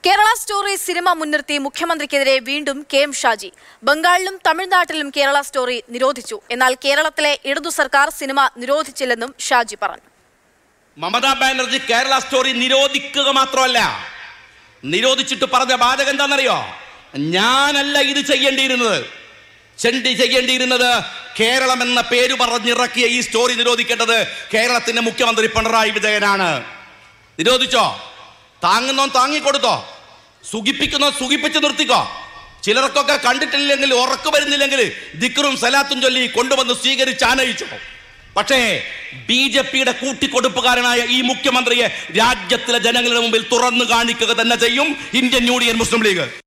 Kerala story cinema മുൻനിർത്തി മുഖ്യമന്ത്രിക്കെതിരെ വീണ്ടും കെ എം ഷാജി ബംഗാളിലും തമിഴ്നാട്ടിലും കേരള സ്റ്റോറി നിരോധിച്ചു എന്നാൽ കേരളത്തിലെ ഇടതു സർക്കാർ സിനിമ നിരോധിച്ചില്ലെന്നും ഷാജി പറഞ്ഞു മമതാ ബാനർജി കേരള സ്റ്റോറി നിരോധിക്കുക മാത്രമല്ല നിരോധിച്ചിട്ട് പറഞ്ഞ ബാധകം എന്താണെന്നറിയോ ഞാനല്ല ഇത് ചെയ്യേണ്ടിയിരുന്നത് ചെണ്ടി ചെയ്യേണ്ടിയിരുന്നത് കേരളം എന്ന പേര് പറഞ്ഞിറക്കിയ ഈ സ്റ്റോറി നിരോധിക്കേണ്ടത് കേരളത്തിന്റെ മുഖ്യമന്ത്രി പിണറായി വിജയനാണ് നിരോധിച്ചോ താങ്ങുന്നോ താങ്ങിക്കൊടുത്തോ സുഖിപ്പിക്കുന്നോ സുഖിപ്പിച്ച് നിർത്തിക്കോ ചിലർക്കൊക്കെ കണ്ടിട്ടില്ലെങ്കിൽ ഉറക്കു വരുന്നില്ലെങ്കിൽ ദിക്റും സലാത്തും ചൊല്ലി കൊണ്ടുവന്ന് സ്വീകരിച്ച് ആനയിച്ചു പക്ഷേ ബി ജെ പിയുടെ കൂട്ടിക്കൊടുപ്പുകാരനായ ഈ മുഖ്യമന്ത്രിയെ രാജ്യത്തിലെ ജനങ്ങളുടെ മുമ്പിൽ തുറന്നു കാണിക്കുക തന്നെ ചെയ്യും ഇന്ത്യൻ യൂണിയൻ മുസ്ലിം ലീഗ്